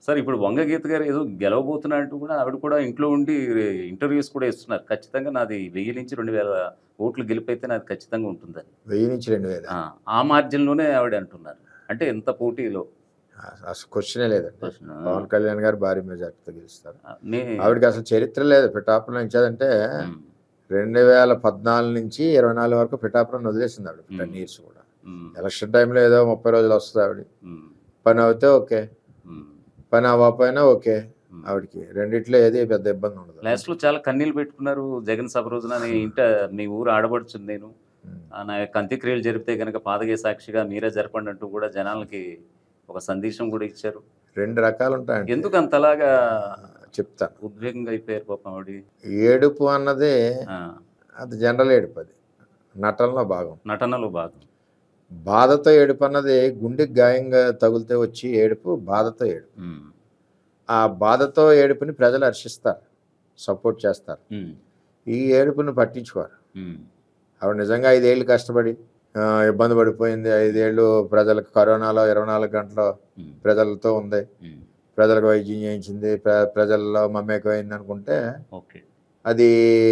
Sir ఇప్పుడు వంగ గీత గారు ఏదో గెలవబోతున్నట్టు కూడా ఆవిడ కూడా ఇంట్లో ఉండి ఇంటర్వ్యూస్ కూడా ఇస్తున్నారు ఖచ్చితంగా నాది వెయ్యి నుంచి రెండు వేల ఓట్లు గెలిపైతే నాది ఖచ్చితంగా ఉంటుందని వెయ్యి నుంచి రెండు వేలు ఆ, ఆ మార్జిన్లోనే ఆవిడ అంటున్నారు అంటే ఎంత పోటీలో అసలు క్వశ్చనే లేదండి ప్రశ్న. పవన్ కళ్యాణ్ గారు భారీ మెజార్టీతో గెలుస్తారు ఆ, నే- ఆవిడకి అసలు చరిత్ర లేదు పిఠాపురం ఇచ్చేదంటే ఉమ్, రెండు వేల పద్నాలుగు నుంచి ఇరవై నాలుగు వరకు పిఠాపురం వదిలేసింది ఆవిడ టెన్ మ్మ్. ఇయర్స్ కూడా ఉమ్, ఎలక్షన్ టైంలో ఏదో ముప్పై రోజులు వస్తుంది ఆవిడ ఉమ్, పని అవుతే ఓకే ఉమ్, పని అవ్వకపోయినా ఓకే ఉమ్. ఆవిడకి రెండిట్లో ఏది పెద్ద ఇబ్బంది ఉండదు లాస్ట్ లో చాలా కన్నీళ్ళు పెట్టుకున్నారు జగన్ సభ రోజున నీ ఇంట మీ ఊరు ఆడబడుచుంది నేను మ్మ్. ఆ, నా యొక్క అంత్యక్రియలు జరిపితే కనుక పాదగే సాక్షిగా మీరే జరపండి అంటూ కూడా జనాలకి ఒక సందేశం కూడా ఇచ్చారు రెండు రకాలు ఉంటాయండి ఎందుకు అంతలాగా చెప్తాను ఉద్వేగంగా అయిపోయారు పాపం ఆవిడ ఏడుపు అన్నది ఆ, అది జనరల్ ఏడుపు అది నటనలో భాగం నటనలో భాగం బాధతో ఏడుపు అన్నది గుండెకి గాయంగా తగిలితే వచ్చి ఏడుపు బాధతో ఏడుపు ఉమ్, ఆ బాధతో ఏడుపుని ప్రజలు హర్షిస్తారు సపోర్ట్ చేస్తారు ఉమ్, ఈ ఏడుపుని పట్టించుకోరు ఉమ్, ఆవిడ నిజంగా ఐదేళ్ళు కష్టపడి ఆ, ఇబ్బంది పడిపోయింది ఐదేళ్ళు ప్రజలకు కరోనాలో ఇరవై నాలుగు గంటలు ఉమ్, ప్రజలతో ఉంది ఉమ్, ప్రజలకు వైద్యం చేయించింది ప్ర- ప్రజల్లో మమేకమైంది అనుకుంటే ఓకే అది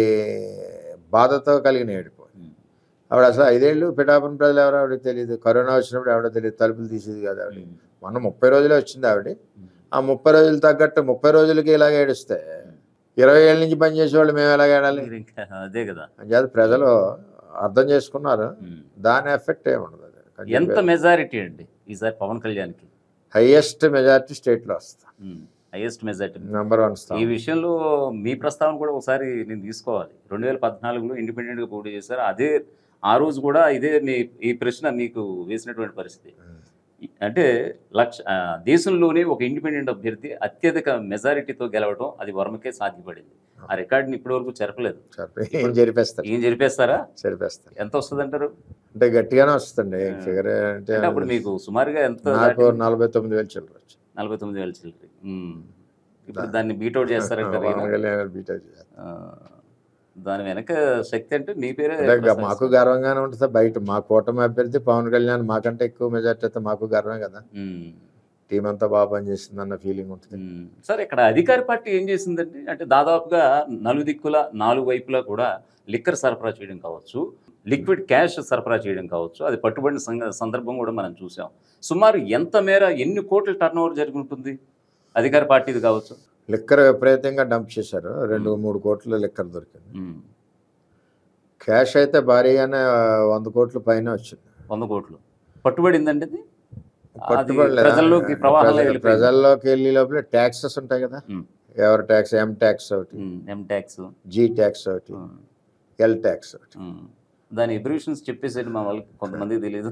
బాధతో కలిగిన ఏడుపు ఉమ్, ఆవిడ అసలు ఐదేళ్ళు పిఠాపురం ప్రజలు ఎవరో ఆవిడకి తెలియదు కరోనా వచ్చినప్పుడు ఆవిడ తెలియదు తలుపులు తీసేది కాదు ఆవిడ ఉమ్, మొన్న ముప్పై రోజులే వచ్చింది ఆవిడ ఉమ్, ఆ ముప్పై రోజులు తగ్గట్టు ముప్పై రోజులకి ఇలాగ ఏడుస్తే ఇరవై ఏళ్ళ నుంచి పనిచేసే వాళ్ళు మేము ఎలాగ ఏడాలి మీరు ఇంకా అదే కదా అంచేత ప్రజలు అర్థం చేసుకున్నారు ఉమ్. దాని ఎఫెక్ట్ ఏముండదు ఎంత మెజారిటీ అండి ఈసారి పవన్ కళ్యాణ్కి హైయెస్ట్ మెజారిటీ స్టేట్లో వస్తా హైయెస్ట్ మెజారిటీ నెంబర్ వన్ ఈ స్థానం విషయంలో మీ ప్రస్తావన కూడా ఒకసారి నేను తీసుకోవాలి రెండు వేల పద్నాలుగులో ఇండిపెండెంట్గా పోటీ చేశారు అదే ఆ రోజు కూడా ఇదే మీ ఈ ప్రశ్న మీకు వేసినటువంటి పరిస్థితి ఈ- అంటే లక్ష ఆ, దేశంలోనే ఒక ఇండిపెండెంట్ అభ్యర్థి అత్యధిక మెజారిటీతో గెలవడం అది వర్మకే సాధ్యపడింది ఆ రికార్డుని ఇప్పటి వరకు చెరపలేదు చెప్పి ఏం జరిపేస్తారు ఏం జరిపేస్తారా జరిపేస్తారు ఎంత వస్తుంది అంటారు అంటే గట్టిగానే వస్తుంది ఫిగర్ అంటే అంటే అప్పుడు మీకు సుమారుగా ఎంత నాకు దాటింది? నలభై తొమ్మిది వేలు చిల్లర వచ్చింది నలభై తొమ్మిది వేల చిల్లరి ఉమ్. ఇప్పుడు దాన్ని బీట్అవుట్ చేస్తారంటారు ఈయన? పవన్ కళ్యాణ్ బీట్ అవుట్ చేశారు. ఆ, దాని వెనక శక్తి అంటే మీ పేరే అంటే గ- ప్రసాదిస్తారు. మాకు గర్వంగానే ఉంటుంది బయట మా కూటమి అభ్యర్థి పవన్ కళ్యాణ్ మాకంటే ఎక్కువ మెజార్టీ అయితే మాకు గర్వమే కదా ఉమ్, టీం అంతా బాగా పనిచేస్తుంది అన్న ఫీలింగ్ ఉంటుంది ఉమ్. సరే ఇక్కడ అధికార పార్టీ ఏం చేసిందంటే అంటే దాదాపుగా నలుదిక్కుల నాలుగు వైపులా కూడా లిక్కర్ సరఫరా చేయడం కావచ్చు లిక్విడ్ క్యాష్ సరఫరా చేయడం కావచ్చు అది పట్టుబడిన సంగ- సందర్భం కూడా మనం చూసాం సుమారు ఎంత మేర ఎన్ని కోట్ల టర్న్ ఓవర్ జరిగి ఉంటుంది అధికార పార్టీది కావచ్చు లిక్కర్ విపరీతంగా డంప్ చేశారు రెండు మూడు కోట్ల లిక్కర్ దొరికింది ఉమ్, క్యాష్ అయితే భారీగానే ఆ, వంద కోట్ల పైన వచ్చింది వంద కోట్లు పట్టుబడిందండి అది అది పట్టుబడలేదు. ప్రజల్లోకి ప్రవాహంలో ప్రజ- వెళ్ళిపోయింది. ప్రజల్లోకి వెళ్ళే లోపల ట్యాక్సెస్ ఉంటాయి కదా ఉమ్, ఎవరి ట్యాక్స్ ఎం ట్యాక్స్ ఒకటి um, M tax G tax ఒకటి ఉమ్, ఎల్ ట్యాక్స్ ఒకటి ఉమ్. దాని ఎబ్రివేషన్స్ చెప్పేసేది మా వాళ్ళకి కొంతమంది తెలియదు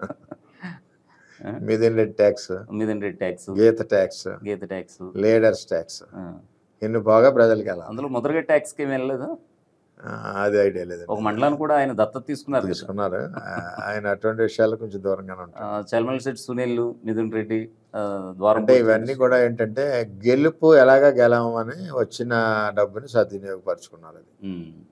మిదిన్ రెడ్ ట్యాక్స్ మీదండి ట్యాక్స్ గీత ట్యాక్స్ గీత ట్యాక్స్ లీడర్స్ ట్యాక్స్ ఎన్ని బాగా ప్రజలకి వెళ్ళాలి అందులో మొదలుగా ట్యాక్స్ కి ఏమి వెళ్ళలేదు ఆ, అది ఐడియా లేదు ఒక మండలాన్ని కూడా ఆయన దత్తత తీసుకున్నారు కదా తీసుకున్నారు ఆ, ఆయన అటువంటి విషయాలు కొంచెం దూరంగానే ఉంటారు ఆ, చల్మల్ శెట్టి సునీల్ మిథున్ రెడ్డి ఆ, ద్వారం అంటే ఇవన్నీ కూడా ఏంటంటే గెలుపు ఎలాగా గెలవమని వచ్చిన డబ్బుని సద్వినియోగపరుచుకున్నారు అది ఉమ్,